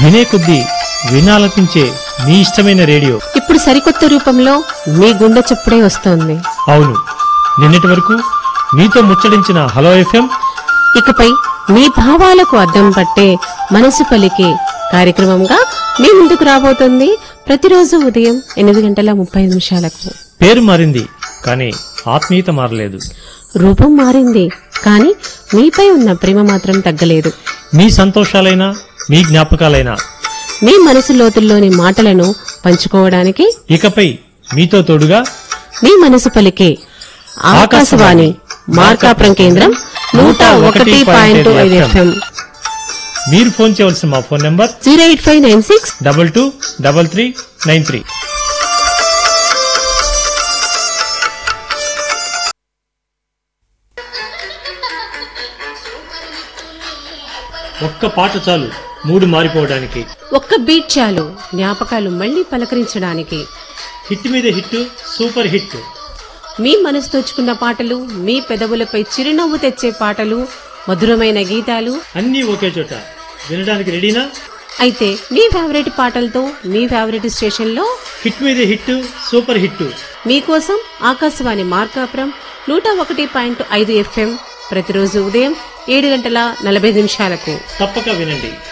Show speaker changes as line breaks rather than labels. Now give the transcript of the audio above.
వినే కొద్దీ వినాలనిపించే మీ ఇష్టమైన రేడియో
ఇప్పుడు సరికొత్త రూపంలో మీ గుండె చప్పుడే వస్తోంది
అవును నిన్నటి వరకు మీతో ముచ్చడించిన హలో ఎఫ్ఎం
ఇకపై మీ భావాలకు అద్దం పట్టే మనసు పలికే కార్యక్రమంగా మీ ముందుకు రాబోతుంది ప్రతిరోజు ఉదయం ఎనిమిది గంటల ముప్పై నిమిషాలకు
పేరు మారింది కానీ ఆత్మీయత మారలేదు
రూపం మారింది కానీ మీపై ఉన్న ప్రేమ మాత్రం తగ్గలేదు
మీ సంతోషాలైనా మీ జ్ఞాపకాలైనా
మీ మనసు లోతుల్లోని మాటలను పంచుకోవడానికి
ఇకపై మీతో తోడుగా
మీ మనసు పలికే ఆకాశవాణి మార్కాపురం కేంద్రం నూట ఒకటి పాయింట్ ఐదు ఎఫ్ఎం
మీరు ఫోన్ చేయవలసిన మా phone number
zero eight five nine six
double two double three nine three ఒక్క పాట చాలు మూడు మారిపోవడానికి
ఒక్క బీట్ చాలు జ్ఞాపకాలు మళ్ళీ పలకరించడానికి
హిట్ మీద హిట్ సూపర్ హిట్
మీ మనసు తోచుకున్న పాటలు మీ పెదవులపై చిరునవ్వు తెచ్చే పాటలు మధురమైన గీతాలు
అన్నీ ఒకే చోట వినడానికి రెడీనా
అయితే మీ ఫేవరెట్ పాటలతో మీ ఫేవరెట్ స్టేషన్లో
హిట్ మీద హిట్ సూపర్ హిట్
మీకోసం ఆకాశవాణి మార్కాపురం నూట ఒకటి పాయింట్ ఐదు ఎఫ్ఎం ప్రతిరోజు ఉదయం ఏడు గంటల నలభై నిమిషాలకు
తప్పక వినండి